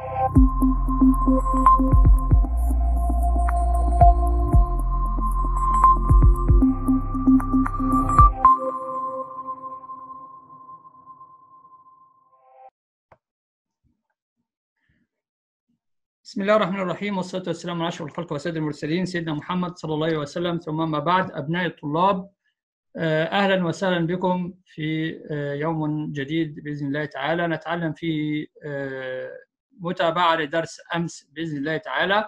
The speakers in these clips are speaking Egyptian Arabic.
بسم الله الرحمن الرحيم والصلاة والسلام على أشرف الخلق وسيد المرسلين سيدنا محمد صلى الله عليه وسلم ثم ما بعد أبناء الطلاب أهلا وسهلا بكم في يوم جديد بإذن الله تعالى نتعلم في متابعة لدرس أمس بإذن الله تعالى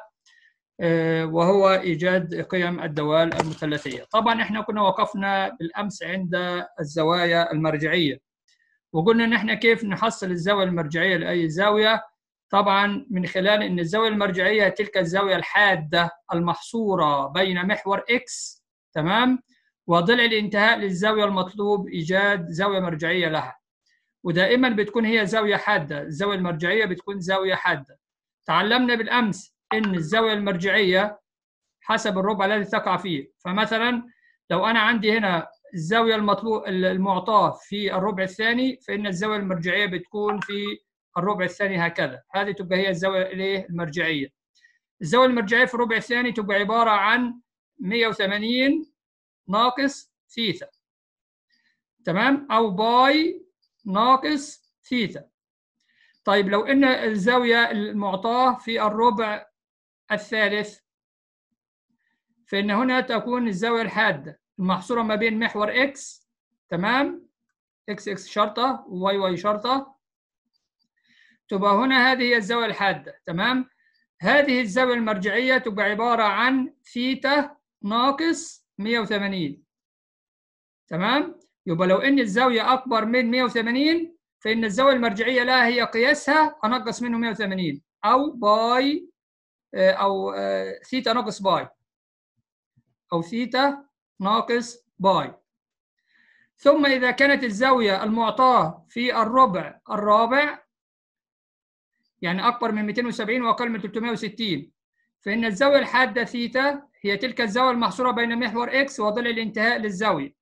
وهو إيجاد قيم الدوال المثلثية طبعا إحنا كنا وقفنا بالأمس عند الزوايا المرجعية وقلنا إن إحنا كيف نحصل الزاوية المرجعية لأي زاوية طبعا من خلال ان الزاويه المرجعيه تلك الزاويه الحاده المحصوره بين محور اكس تمام وضلع الانتهاء للزاويه المطلوب ايجاد زاويه مرجعيه لها ودائما بتكون هي زاويه حاده الزاويه المرجعيه بتكون زاويه حاده تعلمنا بالامس ان الزاويه المرجعيه حسب الربع الذي تقع فيه فمثلا لو انا عندي هنا الزاويه المطلوب المعطاه في الربع الثاني فان الزاويه المرجعيه بتكون في الربع الثاني هكذا هذه تبقى هي الزاويه الايه المرجعيه الزاويه المرجعيه في الربع الثاني تبقى عباره عن 180 ناقص ثيتا تمام او باي ناقص ثيتا طيب لو ان الزاويه المعطاه في الربع الثالث فان هنا تكون الزاويه الحاده المحصوره ما بين محور اكس تمام اكس اكس شرطه وواي واي شرطه تبقى هنا هذه هي الزاوية الحادة تمام هذه الزاوية المرجعية تبقى عبارة عن ثيتا ناقص 180 تمام يبقى لو ان الزاوية أكبر من 180 فإن الزاوية المرجعية لها هي قياسها أنقص منه 180 أو باي أو ثيتا ناقص باي أو ثيتا ناقص باي ثم إذا كانت الزاوية المعطاة في الربع الرابع يعني أكبر من 270 وأقل من 360 فإن الزاوية الحادة ثيتا هي تلك الزاوية المحصورة بين محور إكس وضلع الانتهاء للزاوية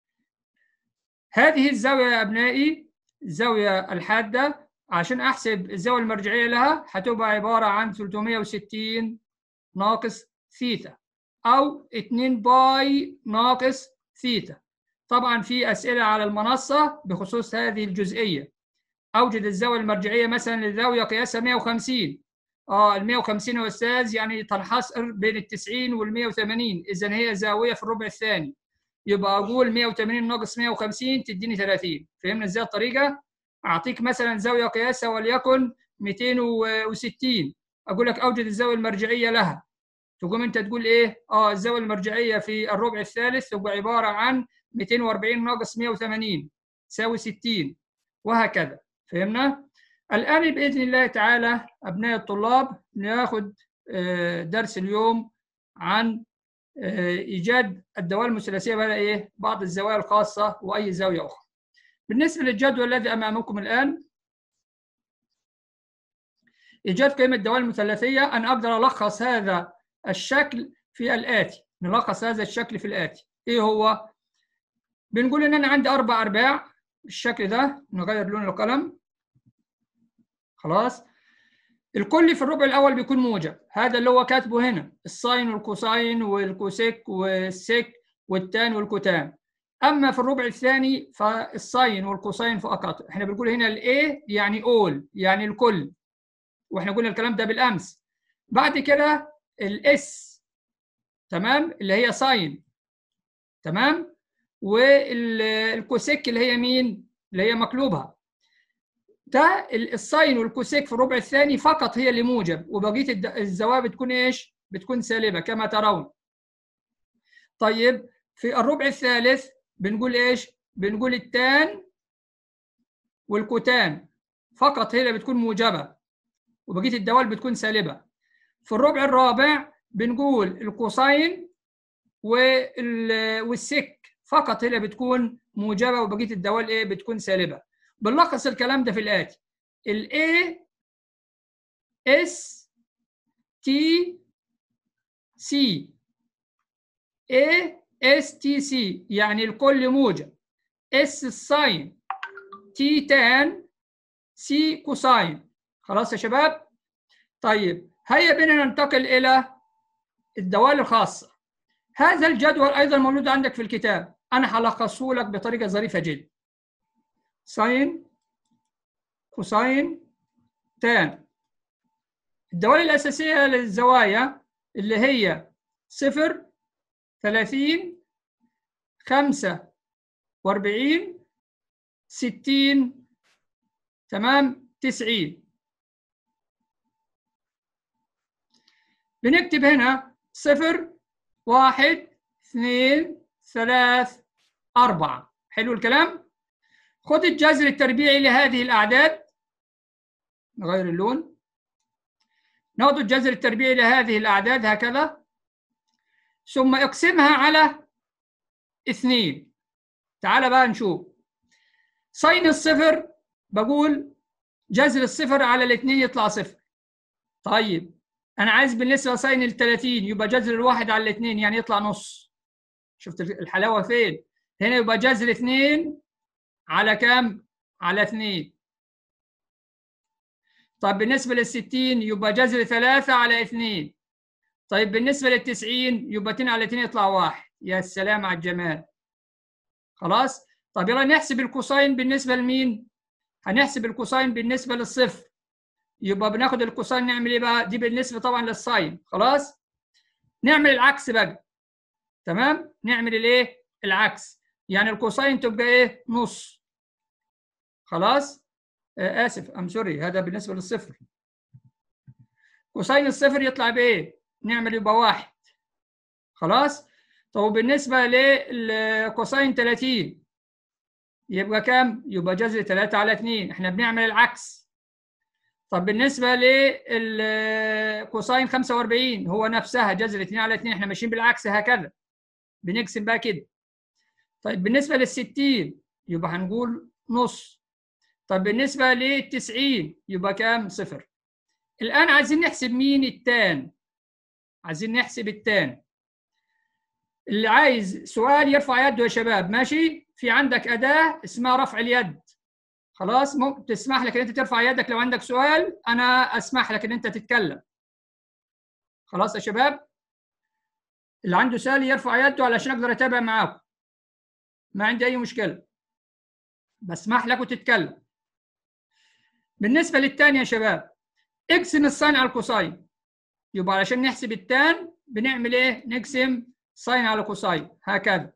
هذه الزاوية يا أبنائي الزاوية الحادة عشان أحسب الزاوية المرجعية لها هتبقى عبارة عن 360 ناقص ثيتا أو 2 باي ناقص ثيتا طبعا في أسئلة على المنصة بخصوص هذه الجزئية اوجد الزاويه المرجعيه مثلا للزاويه قياسها 150 اه ال 150 يا استاذ يعني تنحصر بين ال 90 وال 180 اذا هي زاويه في الربع الثاني يبقى اقول 180 ناقص 150 تديني 30 فهمنا ازاي الطريقه اعطيك مثلا زاويه قياسها وليكن 260 اقول لك اوجد الزاويه المرجعيه لها تقوم انت تقول ايه اه الزاويه المرجعيه في الربع الثالث تبقى عباره عن 240 ناقص 180 تساوي 60 وهكذا فهمنا؟ الآن بإذن الله تعالى أبناء الطلاب ناخد درس اليوم عن إيجاد الدوال الثلاثية بقى إيه؟ بعض الزوايا الخاصة وأي زاوية أخرى. بالنسبة للجدول الذي أمامكم الآن إيجاد قيمة الدوال المثلثية أنا أقدر ألخص هذا الشكل في الآتي نلخص هذا الشكل في الآتي إيه هو؟ بنقول إن أنا عندي أربع أرباع بالشكل ده نغير لون القلم خلاص الكل في الربع الاول بيكون موجب هذا اللي هو كاتبه هنا الساين والكوساين والكوسيك والسيك والتان والكوتان اما في الربع الثاني فالساين والكوساين فقط احنا بنقول هنا الاي يعني اول يعني الكل واحنا قلنا الكلام ده بالامس بعد كده الاس تمام اللي هي ساين تمام والكوسيك اللي هي مين اللي هي مقلوبها ده الساين والكوسيك في الربع الثاني فقط هي اللي موجب وبقيه الزوايا بتكون ايش بتكون سالبه كما ترون طيب في الربع الثالث بنقول ايش بنقول التان والكوتان فقط هي اللي بتكون موجبه وبقيه الدوال بتكون سالبه في الربع الرابع بنقول الكوساين والسك فقط هي اللي بتكون موجبه وبقيه الدوال ايه بتكون سالبه بنلخص الكلام ده في الاتي ال A S T C A S T C يعني الكل موجب S الساين T تان C كوساين خلاص يا شباب طيب هيا بنا ننتقل إلى الدوال الخاصة هذا الجدول أيضا موجود عندك في الكتاب أنا هلخصه لك بطريقة ظريفة جدا ساين كوساين تان الدوال الأساسية للزوايا اللي هي صفر ثلاثين خمسة وأربعين ستين تمام تسعين بنكتب هنا صفر واحد اثنين ثلاث أربعة حلو الكلام خد الجذر التربيعي لهذه الأعداد نغير اللون ناخذ الجذر التربيعي لهذه الأعداد هكذا ثم اقسمها على اثنين تعال بقى نشوف ساين الصفر بقول جذر الصفر على الاثنين يطلع صفر طيب انا عايز بالنسبه لساين ال 30 يبقى جذر الواحد على الاثنين يعني يطلع نص شفت الحلاوه فين هنا يبقى جذر اثنين على كام على اثنين طيب بالنسبه لل 60 يبقى جذر 3 على 2 طيب بالنسبه لل 90 يبقى 2 على 2 يطلع 1 يا سلام على الجمال خلاص طب يلا نحسب الكوساين بالنسبه لمين هنحسب الكوساين بالنسبه للصفر يبقى بناخد الكوساين نعمل ايه بقى دي بالنسبه طبعا للساين خلاص نعمل العكس بقى تمام نعمل الايه العكس يعني الكوساين تبقى ايه نص خلاص آه اسف ام سوري هذا بالنسبه للصفر كوساين الصفر يطلع بايه نعمل يبقى واحد خلاص طب بالنسبه للكوساين 30 يبقى كام يبقى جذر 3 على 2 احنا بنعمل العكس طب بالنسبه للكوساين 45 هو نفسها جذر 2 على 2 احنا ماشيين بالعكس هكذا بنقسم بقى كده طيب بالنسبه لل 60 يبقى هنقول نص طب بالنسبه لل 90 يبقى كام صفر الان عايزين نحسب مين التان عايزين نحسب التان اللي عايز سؤال يرفع يده يا شباب ماشي في عندك اداه اسمها رفع اليد خلاص ممكن تسمح لك ان انت ترفع يدك لو عندك سؤال انا اسمح لك ان انت تتكلم خلاص يا شباب اللي عنده سؤال يرفع يده علشان اقدر اتابع معاكم ما عندي اي مشكله بسمح لك وتتكلم بالنسبه للثاني يا شباب اقسم الساين على الكوساين يبقى علشان نحسب التان بنعمل ايه نقسم ساين على كوساين هكذا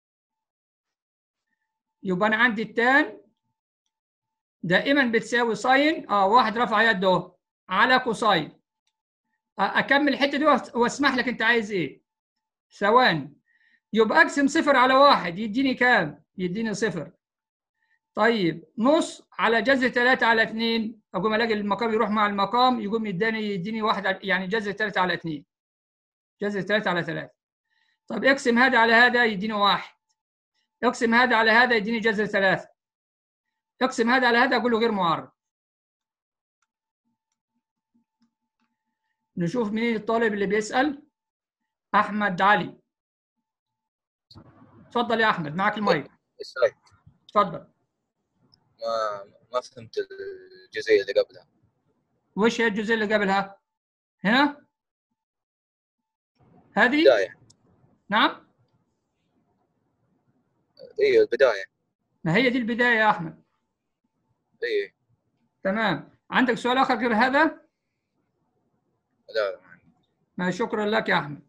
يبقى انا عندي التان دائما بتساوي ساين اه واحد رفع يده على كوساين اكمل الحته دي واسمح لك انت عايز ايه ثواني يبقى اقسم صفر على واحد يديني كام يديني صفر طيب نص على جذر 3 على 2 اقوم الاقي المقام يروح مع المقام يقوم يداني يديني واحد يعني جذر 3 على 2 جذر 3 على 3 طب اقسم هذا على هذا يديني واحد اقسم هذا على هذا يديني جذر 3 اقسم هذا على هذا اقول له غير معرض نشوف مين الطالب اللي بيسأل احمد علي اتفضل يا احمد معك المايك اتفضل ما ما فهمت الجزئيه اللي قبلها وش هي الجزئيه اللي قبلها هنا هذه البدايه نعم ايوه البدايه ما هي دي البدايه يا احمد ايوه تمام عندك سؤال اخر غير هذا لا لا ما شكرا لك يا احمد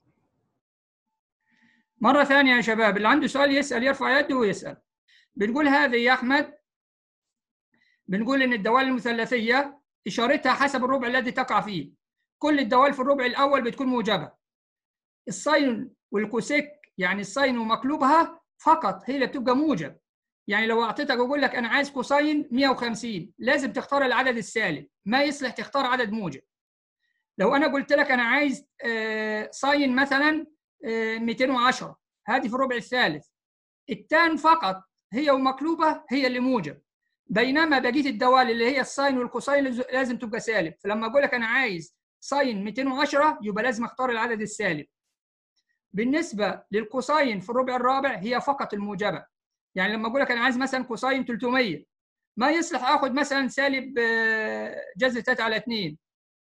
مرة ثانية يا شباب اللي عنده سؤال يسأل يرفع يده ويسأل بنقول هذه يا أحمد بنقول إن الدوال المثلثية إشارتها حسب الربع الذي تقع فيه كل الدوال في الربع الأول بتكون موجبة الساين والكوسيك يعني الساين ومقلوبها فقط هي اللي بتبقى موجب يعني لو أعطيتك أقول لك أنا عايز كوساين 150 لازم تختار العدد السالب ما يصلح تختار عدد موجب لو أنا قلت لك أنا عايز ساين مثلا 210 هذه في الربع الثالث التان فقط هي ومقلوبه هي اللي موجب بينما بقيه الدوال اللي هي الساين والكوساين لازم تبقى سالب فلما اقول لك انا عايز ساين 210 يبقى لازم اختار العدد السالب بالنسبه للكوساين في الربع الرابع هي فقط الموجبه يعني لما اقول لك انا عايز مثلا كوساين 300 ما يصلح اخذ مثلا سالب جذر 3 على 2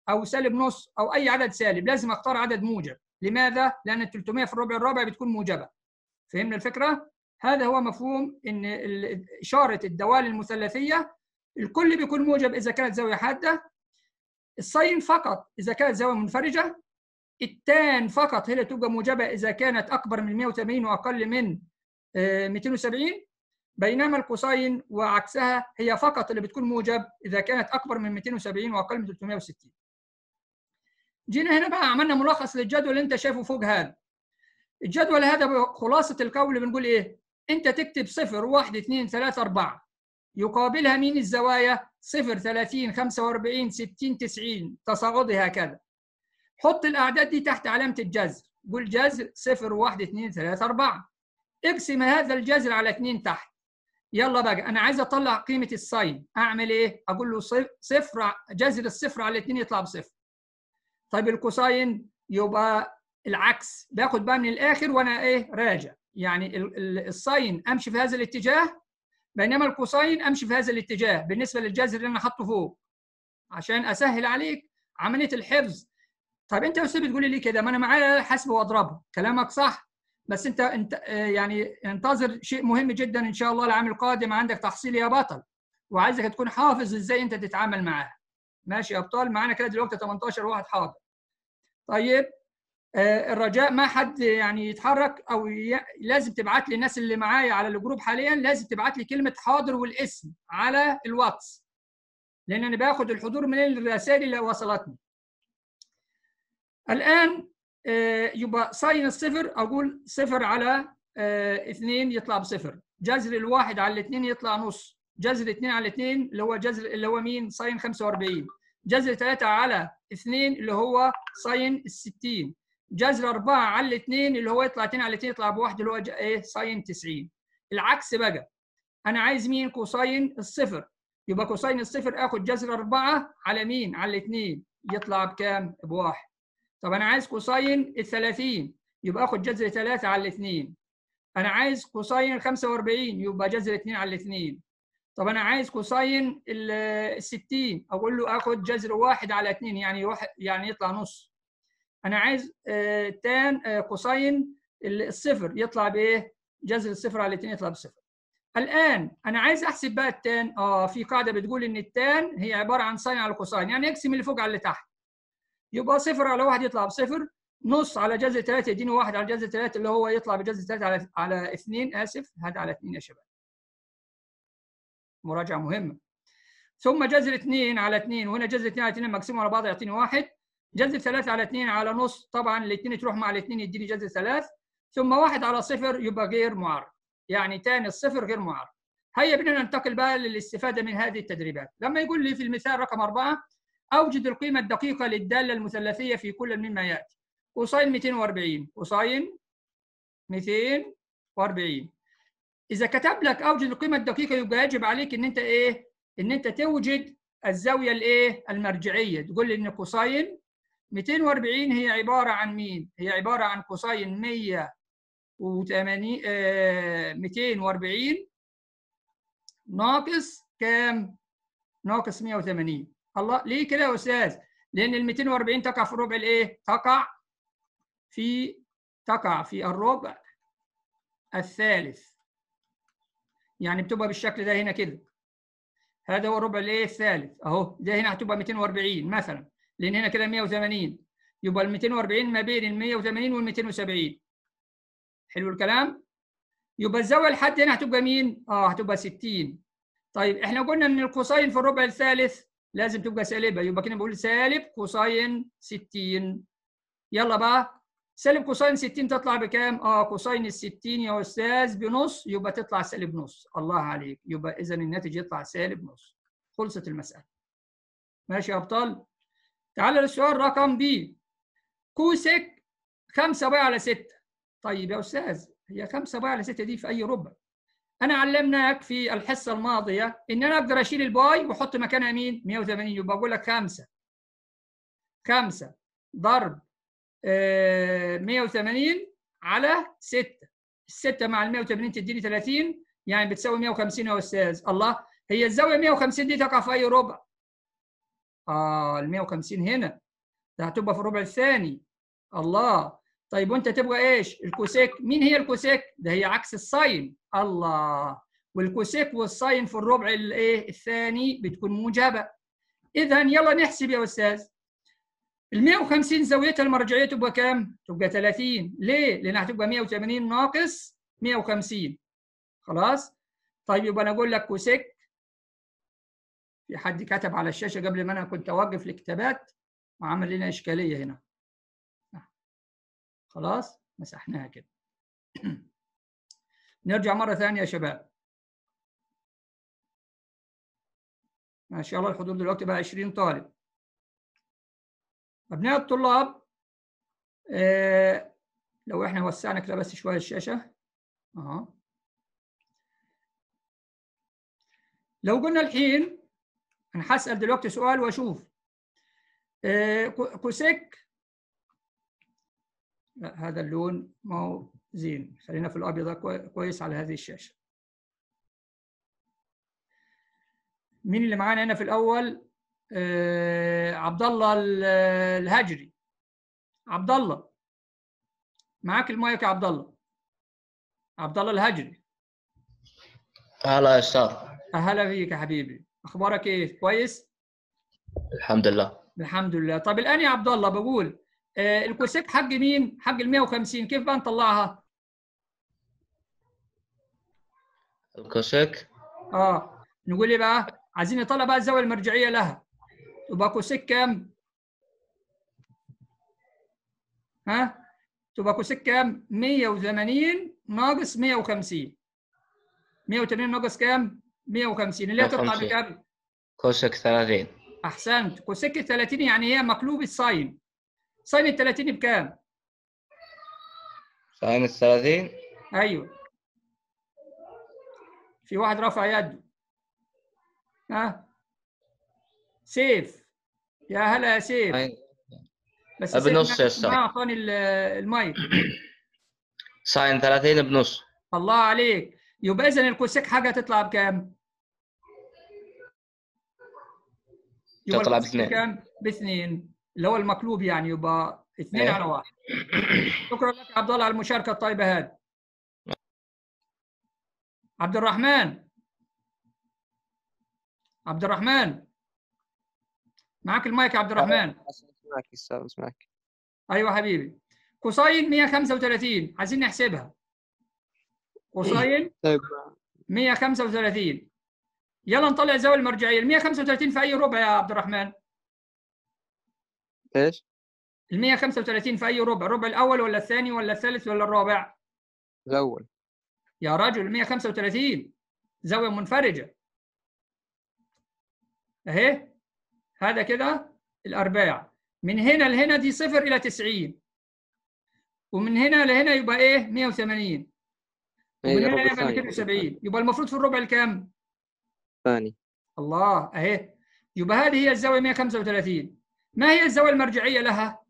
او سالب نص او اي عدد سالب لازم اختار عدد موجب لماذا لان ال 300 في الربع الرابع بتكون موجبه فهمنا الفكره هذا هو مفهوم ان اشاره الدوال المثلثيه الكل بيكون موجب اذا كانت زاويه حاده الساين فقط اذا كانت زاويه منفرجه التان فقط هي اللي تبقى موجبه اذا كانت اكبر من 180 واقل من 270 بينما الكوساين وعكسها هي فقط اللي بتكون موجب اذا كانت اكبر من 270 واقل من 360 جينا هنا بقى عملنا ملخص للجدول اللي انت شايفه فوق هذا الجدول هذا خلاصه القول اللي بنقول ايه انت تكتب 0 1 2 3 4 يقابلها مين الزوايا 0 30 45 60 90 تصاعدي هكذا حط الاعداد دي تحت علامه الجذر قول جذر 0 1 2 3 4 اقسم هذا الجذر على 2 تحت يلا بقى انا عايز اطلع قيمه الساين اعمل ايه اقول له صفر جذر الصفر على 2 يطلع بصفر طيب الكوساين يبقى العكس باخد بقى من الاخر وانا ايه راجع يعني الساين امشي في هذا الاتجاه بينما الكوساين امشي في هذا الاتجاه بالنسبه للجذر اللي انا حاطه فوق عشان اسهل عليك عمليه الحفظ طيب انت يا استاذ بتقولي ليه كده ما انا معايا حاسبه واضربها كلامك صح بس انت انت يعني انتظر شيء مهم جدا ان شاء الله العام القادم عندك تحصيل يا بطل وعايزك تكون حافظ ازاي انت تتعامل معاه ماشي يا ابطال معانا كده دلوقتي 18 واحد حاضر طيب آه الرجاء ما حد يعني يتحرك او ي... لازم تبعت لي الناس اللي معايا على الجروب حاليا لازم تبعت لي كلمه حاضر والاسم على الواتس لان انا باخد الحضور من الرسائل اللي وصلتني الان آه يبقى ساين الصفر اقول صفر على آه اثنين يطلع بصفر جذر الواحد على الاثنين يطلع نص جذر اثنين على اثنين اللي هو جذر اللي هو مين ساين 45 جذر 3 على 2 اللي هو ساين ال 60 جذر 4 على 2 اللي هو يطلع 2 على 2 يطلع بواحد اللي هو ايه ساين 90 العكس بقى انا عايز مين كوساين الصفر يبقى كوساين الصفر اخد جذر 4 على مين على 2 يطلع بكام بواحد طب انا عايز كوساين ال 30 يبقى اخد جذر 3 على 2 انا عايز كوساين 45 يبقى جذر 2 على 2 طب انا عايز كوساين ال 60 اقول له اخد جذر واحد على 2 يعني واحد يعني يطلع نص انا عايز آه تان آه كوساين الصفر يطلع بايه جذر الصفر على 2 يطلع بصفر الان انا عايز احسب بقى التان اه في قاعده بتقول ان التان هي عباره عن ساين على كوساين يعني اقسم اللي فوق على اللي تحت يبقى صفر على واحد يطلع بصفر نص على جذر 3 يديني واحد على جذر 3 اللي هو يطلع بجذر 3 على على 2 اسف هذا على 2 يا شباب مراجعه مهمه ثم جذر 2 على 2 وهنا جذر 2 على 2 مقسوم على بعض يعطيني واحد جذر 3 على 2 على نص طبعا الاثنين تروح مع الاثنين يديني جذر 3 ثم واحد على صفر يبقى غير معرض يعني ثاني الصفر غير معرض هيا بنا ننتقل بقى للاستفاده من هذه التدريبات لما يقول لي في المثال رقم أربعة أوجد القيمة الدقيقة للدالة المثلثية في كل مما يأتي كوساين 240 كوساين 240 اذا كتب لك اوجد القيمه الدقيقه يبقى يجب عليك ان انت ايه ان انت توجد الزاويه الايه المرجعيه تقول لي ان كوساين 240 هي عباره عن مين هي عباره عن كوساين 180 آه 240 ناقص كام ناقص 180 الله ليه كده يا استاذ لان ال 240 تقع في الربع الايه تقع في تقع في الربع الثالث يعني بتبقى بالشكل ده هنا كده هذا هو الربع الايه الثالث اهو ده هنا هتبقى 240 مثلا لان هنا كده 180 يبقى ال 240 ما بين ال 180 وال 270 حلو الكلام يبقى الزاويه لحد هنا هتبقى مين اه هتبقى 60 طيب احنا قلنا ان الكوساين في الربع الثالث لازم تبقى سالبه يبقى كده بقول سالب كوساين 60 يلا بقى سالب كوساين 60 تطلع بكام؟ اه كوساين ال 60 يا استاذ بنص يبقى تطلع سالب نص، الله عليك، يبقى اذا الناتج يطلع سالب نص. خلصت المساله. ماشي يا ابطال؟ تعال للسؤال رقم بي. كوسك 5 باي على 6. طيب يا استاذ هي 5 باي على 6 دي في اي ربع؟ انا علمناك في الحصه الماضيه ان انا اقدر اشيل الباي واحط مكانها مين؟ 180 يبقى اقول لك 5 5 ضرب 180 على 6 الستة مع ال 180 تديني 30 يعني بتساوي 150 يا استاذ الله هي الزاويه 150 دي تقع في اي ربع اه ال 150 هنا ده هتبقى في الربع الثاني الله طيب وانت تبغى ايش الكوسيك مين هي الكوسيك ده هي عكس الساين الله والكوسيك والساين في الربع الايه الثاني بتكون موجبه اذا يلا نحسب يا استاذ ال 150 زاويتها المرجعيه تبقى كام تبقى 30 ليه لانها هتبقى 180 ناقص 150 خلاص طيب يبقى انا اقول لك كوسيك في حد كتب على الشاشه قبل ما انا كنت اوقف الكتابات وعمل لنا اشكاليه هنا خلاص مسحناها كده نرجع مره ثانيه يا شباب ما شاء الله الحضور دلوقتي بقى 20 طالب ابناء الطلاب آه لو احنا وسعنا كده بس شويه الشاشه اهو لو قلنا الحين انا هسال دلوقتي سؤال واشوف آه كوسيك لا هذا اللون ما هو زين خلينا في الابيض كويس على هذه الشاشه مين اللي معانا هنا في الاول آه عبد الله الهجري عبد الله معاك المايك يا عبد الله عبد الله الهجري هلا يا استاذ اهلا بيك يا حبيبي اخبارك ايه كويس الحمد لله الحمد لله طب الان يا عبد الله بقول آه الكوسيك حق مين حق ال 150 كيف بقى نطلعها الكوسيك اه نقول ايه بقى عايزين نطلع بقى الزاويه المرجعيه لها تبقى كوسيك كام ها تبقى كوسيك كام 180 ناقص 150 180 ناقص كام 150 اللي هي تطلع 150. بكام كوسيك 30 احسنت كوسيك 30 يعني هي مقلوب الساين ساين ال 30 بكام ساين ال 30 ايوه في واحد رفع يده ها سيف يا هلا يا سيف ساين بس بنص سيف يا ما- أستاذ. ما اعطاني ال- المايك ساين 30 بنص الله عليك يبقى اذا الكوسيك حاجه تطلع بكام؟ يبقى تطلع الكوسيك باثنين. بكام؟ باثنين اللي هو المقلوب يعني يبقى اثنين إيه. على واحد شكرا لك يا عبد الله على المشاركه الطيبه هذه عبد الرحمن عبد الرحمن معاك المايك يا عبد الرحمن اسمعك استاذ اسمعك ايوه حبيبي كوساين 135 عايزين نحسبها كوساين طيب 135 يلا نطلع الزاويه المرجعيه ال 135 في اي ربع يا عبد الرحمن ايش؟ ال 135 في اي ربع الربع الاول ولا الثاني ولا الثالث ولا الرابع الاول يا رجل 135 زاويه منفرجه اهي هذا كده الارباع من هنا لهنا دي صفر الى 90 ومن هنا لهنا يبقى ايه 180 ومن اي هنا ربع يبقى ثاني 270 يبقى المفروض في الربع الكام ثاني الله اهي يبقى هذه هي الزاويه 135 ما هي الزاويه المرجعيه لها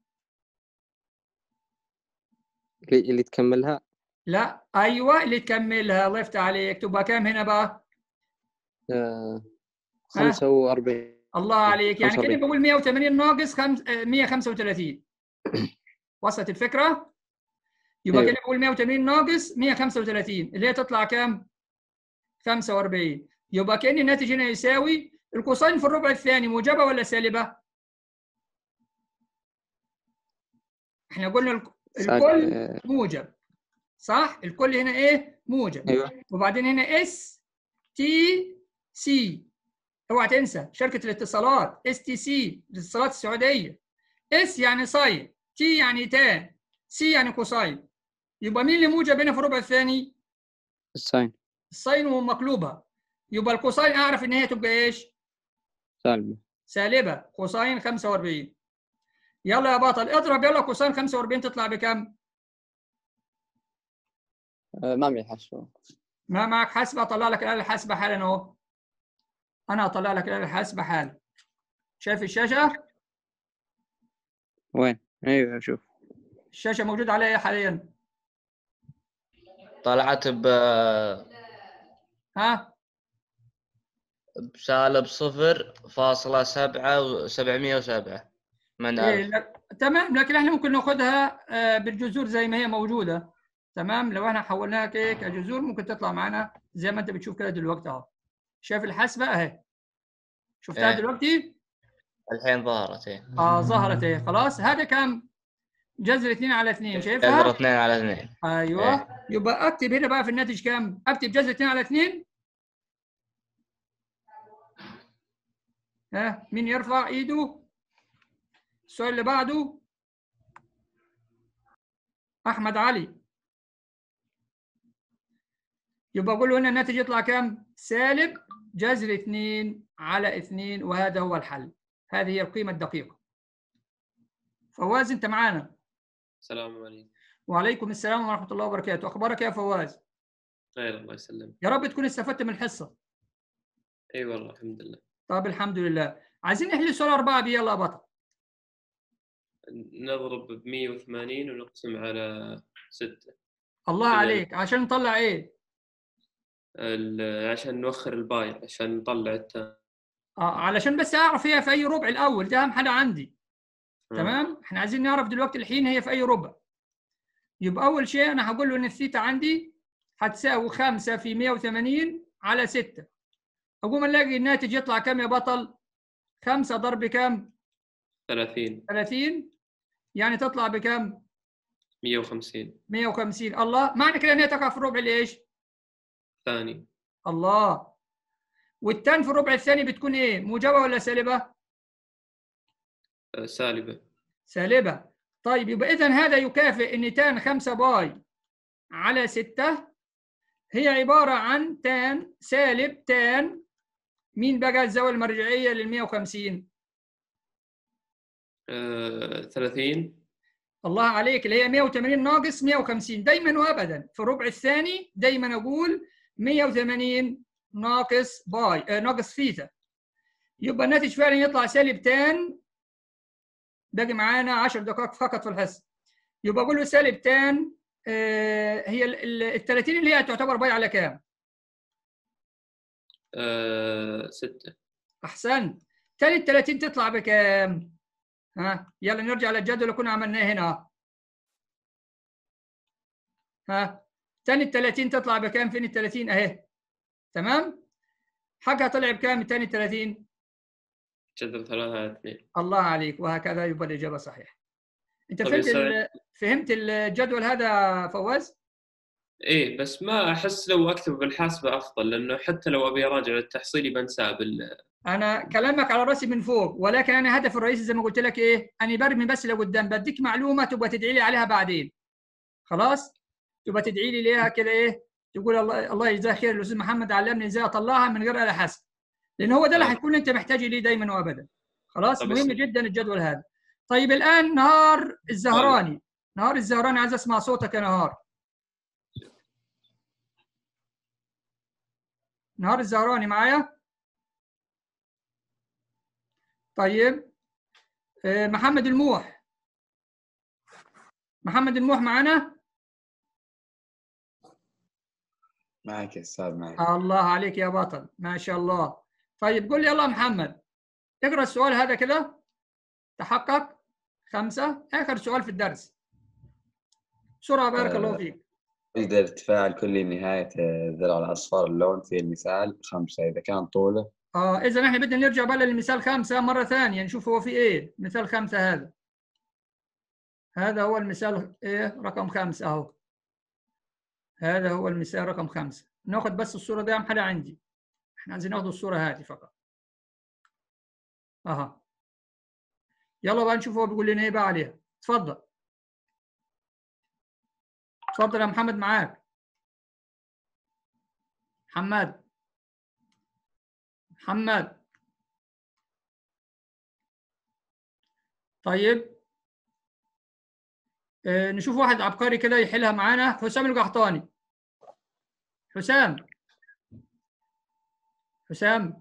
اللي اللي تكملها لا ايوه اللي تكملها الله يفتح عليك تبقى كام هنا بقى آه 45 الله عليك يعني كده 45. بقول 180 ناقص خمس- آه، 135 وصلت الفكره يبقى أيوة. كده بقول 180 ناقص 135 اللي هي تطلع كام 45 يبقى كان الناتج هنا يساوي الكوساين في الربع الثاني موجبه ولا سالبه احنا قلنا الك- ساعة- الكل آه، موجب صح الكل هنا ايه موجب ايوه وبعدين هنا اس تي سي اوعى تنسى شركه الاتصالات اس تي سي الاتصالات السعوديه اس يعني ساين تي يعني تان سي يعني كوساين يبقى مين اللي موجب هنا في الربع الثاني الساين الساين ومقلوبها يبقى الكوساين اعرف ان هي تبقى ايش سالبة سالبه كوساين 45 يلا يا بطل اضرب يلا كوساين 45 تطلع بكم آه، ما معي حشو ما معك حاسبه اطلع لك الاله الحاسبه حالا اهو انا اطلع لك الاله الحاسبه حالا شايف الشاشه وين؟ ايوه شوف الشاشه موجوده عليها إيه حاليا طلعت ب ها بسالب صفر فاصلة سبعة وسبعمية وسبعة ما إيه نعرف لا- تمام لكن احنا ممكن ناخدها آه، بالجذور زي ما هي موجوده تمام لو احنا حولناها كده كجذور ممكن تطلع معانا زي ما انت بتشوف كده دلوقتي اهو شايف الحاسبه اهي شفتها إيه. دلوقتي الحين ظهرت ايه اه ظهرت اهي خلاص هذا كام جذر 2 على 2 جذر شايفها اثنين على اثنين ايوه إيه. يبقى اكتب هنا بقى في الناتج كام اكتب جذر 2 على 2 ها مين يرفع ايده السؤال اللي بعده احمد علي يبقى اقول له هنا الناتج يطلع كام سالب جذر 2 على 2 وهذا هو الحل هذه هي القيمه الدقيقه فواز انت معانا السلام عليكم وعليكم السلام ورحمه الله وبركاته اخبارك يا فواز خير الله يسلمك يا رب تكون استفدت من الحصه اي والله الحمد لله طيب الحمد لله عايزين نحل سؤال أربعة دي يلا يا بطل نضرب ب 180 ونقسم على 6 الله كده. عليك عشان نطلع ايه عشان نوخر الباي عشان نطلع التام آه علشان بس اعرف هي في اي ربع الاول ده اهم حاجه عندي آه. تمام احنا عايزين نعرف دلوقتي الحين هي في اي ربع يبقى اول شيء انا هقول له ان الثيتا عندي هتساوي 5 في 180 على 6 اقوم الاقي الناتج يطلع كام يا بطل 5 ضرب كام 30 30 يعني تطلع بكام 150 150 الله معنى كده ان هي تقع في الربع اللي ايش ثاني الله والتان في الربع الثاني بتكون ايه موجبه ولا سالبه آه، سالبة سالبه طيب يبقى اذا هذا يكافئ ان تان 5 باي على 6 هي عباره عن تان سالب تان مين بقى الزاويه المرجعيه لل 150 آه، 30 الله عليك اللي هي 180 ناقص 150 دايما وابدا في الربع الثاني دايما اقول 180 ناقص باي آه ناقص ثيتا يبقى الناتج فعلا يطلع سالب تان باقي معانا 10 دقائق فقط في الحصه يبقى اقول له سالب تان آه هي ال 30 اللي هي تعتبر باي على كام؟ 6 احسنت تاني ال 30 تطلع بكام؟ ها يلا نرجع للجدول اللي كنا عملناه هنا ها تاني ال 30 تطلع بكام؟ فين ال 30 اهي تمام؟ حقها طلع بكام تاني ال 30 جذر 3 على 2 الله عليك وهكذا يبقى الاجابه صحيحه انت طب فهمت يا ال- فهمت الجدول هذا فواز؟ ايه بس ما احس لو اكتب بالحاسبة افضل لانه حتى لو ابي اراجع التحصيلي بنساه بال انا كلامك على راسي من فوق ولكن انا هدفي الرئيسي زي ما قلت لك ايه انا برمي بس لقدام بديك معلومه تبقى تدعي لي عليها بعدين خلاص تبقى تدعي لي ليها كده ايه تقول الله الله يجزاه خير الاستاذ محمد علمني ازاي اطلعها من غير آلة حسب لان هو ده اللي طيب. هيكون انت محتاج ليه دايما وابدا خلاص طب مهم اس- جدا الجدول هذا طيب الان نهار الزهراني نهار الزهراني عايز اسمع صوتك يا نهار نهار الزهراني معايا طيب آه، محمد الموح محمد الموح معانا معك يا استاذ معك الله عليك يا بطل ما شاء الله طيب قول لي يلا يا محمد اقرا السؤال هذا كده تحقق خمسة آخر سؤال في الدرس بسرعة بارك الله آه. فيك يقدر الارتفاع الكلي نهاية الذراع الأصفر اللون في المثال خمسة إذا كان طوله اه اذا احنا بدنا نرجع بقى للمثال خمسة مرة ثانية نشوف هو في ايه مثال خمسة هذا هذا هو المثال ايه رقم خمسة اهو هذا هو المثال رقم خمسة ناخد بس الصورة دي اهم حاجة عندي احنا عايزين ناخد الصورة هذه فقط اها يلا بقى نشوف هو بيقول لنا ايه بقى عليها اتفضل اتفضل يا محمد معاك محمد محمد طيب آه، نشوف واحد عبقري كده يحلها معانا حسام القحطاني حسام حسام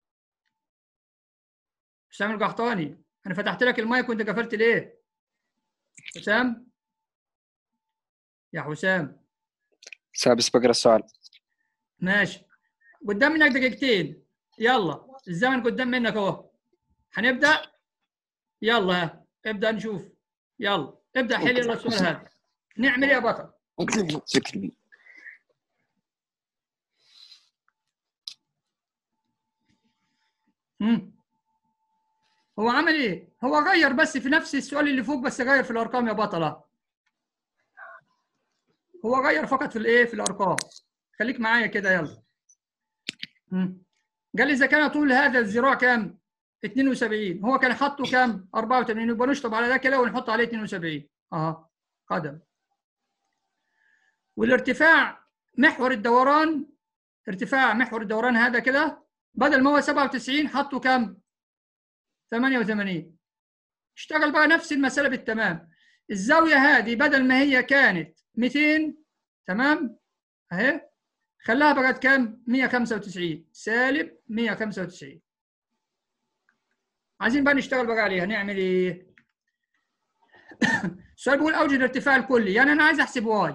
حسام القحطاني انا فتحت لك المايك وانت قفلت ليه حسام يا حسام بس بس بقرا السؤال ماشي قدام منك دقيقتين يلا الزمن قدام منك اهو هنبدا يلا ها ابدا نشوف يلا ابدا حل يلا السؤال هذا نعمل ايه يا بطل شكرا مم. هو عمل ايه هو غير بس في نفس السؤال اللي فوق بس غير في الارقام يا بطله هو غير فقط في الايه في الارقام خليك معايا كده يلا مم. قال لي اذا كان طول هذا الذراع كام 72 هو كان حاطه كام 84 يبقى نشطب على ده كده ونحط عليه 72 اها قدم والارتفاع محور الدوران ارتفاع محور الدوران هذا كده بدل ما هو 97 حطه كام 88 اشتغل بقى نفس المسألة بالتمام الزاوية هذه بدل ما هي كانت 200 تمام اهي خلاها بقت كام 195 سالب 195 عايزين بقى نشتغل بقى عليها نعمل ايه السؤال بيقول اوجد الارتفاع الكلي يعني انا عايز احسب واي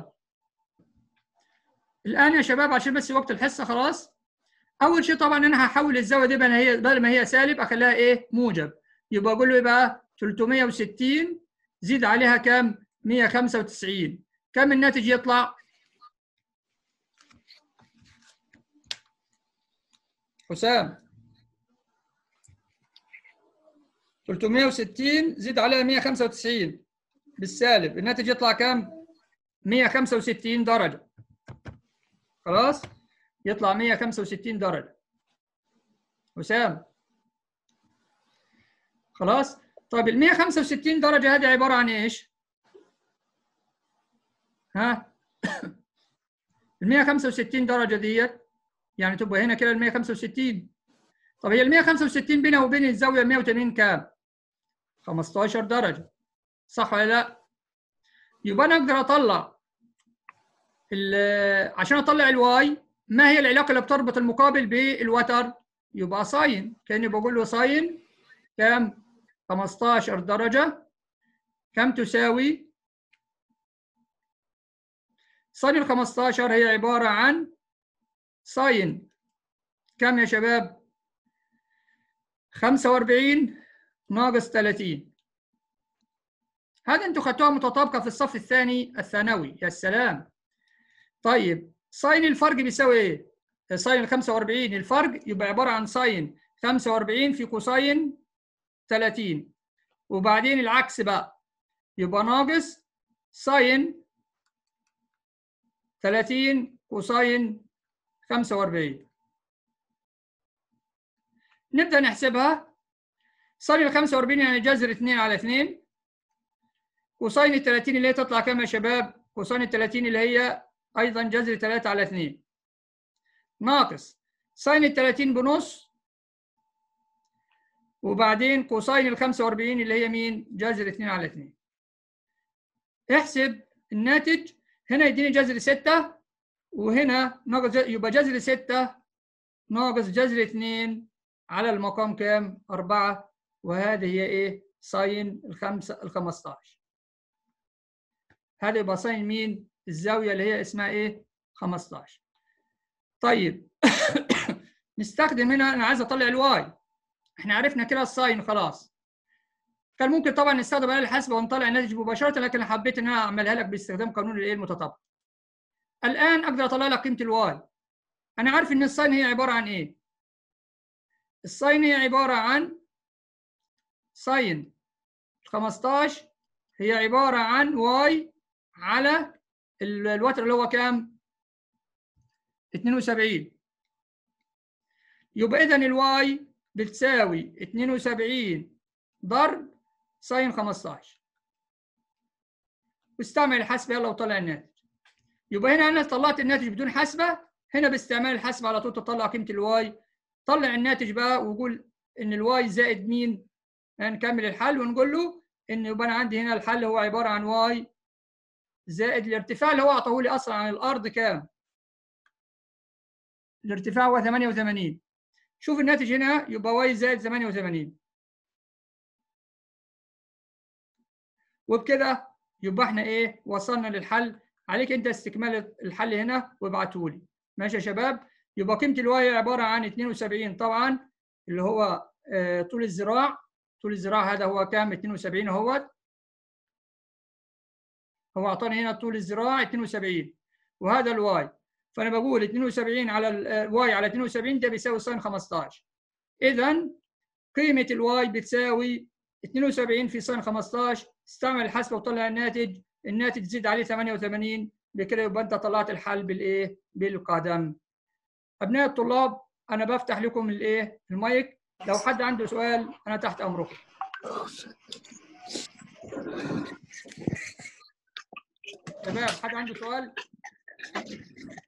الان يا شباب عشان بس وقت الحصه خلاص اول شيء طبعا انا هحول الزاويه دي بدل ما هي بدل ما هي سالب اخليها ايه موجب يبقى اقول له ايه بقى 360 زيد عليها كام 195 كم الناتج يطلع حسام 360 زيد عليها 195 بالسالب الناتج يطلع كام 165 درجه خلاص يطلع 165 درجة وسام خلاص طيب ال 165 درجة هذه عبارة عن ايش؟ ها؟ ال 165 درجة ديت يعني تبقى هنا كده ال 165 طب هي ال 165 بينها وبين الزاوية 180 كام؟ 15 درجة صح ولا لا؟ يبقى انا اقدر اطلع عشان اطلع الواي ما هي العلاقه اللي بتربط المقابل بالوتر يبقى ساين كاني بقول له ساين كام 15 درجه كم تساوي ساين ال 15 هي عباره عن ساين كم يا شباب 45 ناقص 30 هذا انتوا خدتوها متطابقه في الصف الثاني الثانوي يا سلام طيب ساين الفرق بيساوي ايه؟ ساين ال 45 الفرق يبقى عباره عن ساين 45 في كوساين 30 وبعدين العكس بقى يبقى ناقص ساين 30 كوساين 45 نبدا نحسبها ساين ال 45 يعني جذر 2 على 2 كوساين ال 30 اللي هي تطلع كام يا شباب؟ كوساين ال 30 اللي هي ايضا جذر 3 على 2 ناقص ساين ال 30 بنص وبعدين كوساين ال 45 اللي هي مين؟ جذر 2 على 2 احسب الناتج هنا يديني جذر 6 وهنا ناقص يبقى جذر 6 ناقص جذر 2 على المقام كام؟ 4 وهذه هي ايه؟ ساين الخمسة ال 15 هذا يبقى ساين مين؟ الزاويه اللي هي اسمها ايه 15 طيب نستخدم هنا انا عايز اطلع الواي احنا عرفنا كده الساين خلاص كان ممكن طبعا نستخدم آلة الحاسبة ونطلع الناتج مباشرة لكن أنا حبيت إن أنا أعملها لك باستخدام قانون الإيه المتطابق. الآن أقدر أطلع لك قيمة الواي. أنا عارف إن الساين هي عبارة عن إيه؟ الساين هي عبارة عن ساين 15 هي عبارة عن واي على الوتر اللي هو كام؟ 72 يبقى إذا الواي بتساوي 72 ضرب ساين 15 واستعمل الحاسبة يلا وطلع الناتج يبقى هنا أنا طلعت الناتج بدون حاسبة هنا باستعمال الحاسبة على طول تطلع قيمة الواي طلع الناتج بقى وقول إن الواي زائد مين؟ نكمل الحل ونقول له إن يبقى أنا عندي هنا الحل هو عبارة عن واي زائد الارتفاع اللي هو أعطاه لي أصلا عن الأرض كام؟ الارتفاع هو 88 شوف الناتج هنا يبقى واي زائد 88 وبكده يبقى احنا ايه وصلنا للحل عليك انت استكمال الحل هنا وابعته لي ماشي يا شباب يبقى قيمه الواي عباره عن 72 طبعا اللي هو آه، طول الذراع طول الذراع هذا هو كام 72 اهوت هو اعطاني هنا طول الذراع 72 وهذا الواي فانا بقول 72 على الواي على 72 ده بيساوي ساين 15 اذا قيمه الواي بتساوي 72 في ساين 15 استعمل الحاسبه وطلع الناتج الناتج زيد عليه 88 بكده يبقى انت طلعت الحل بالايه بالقدم ابناء الطلاب انا بفتح لكم الايه المايك لو حد عنده سؤال انا تحت امركم شباب حد عنده سؤال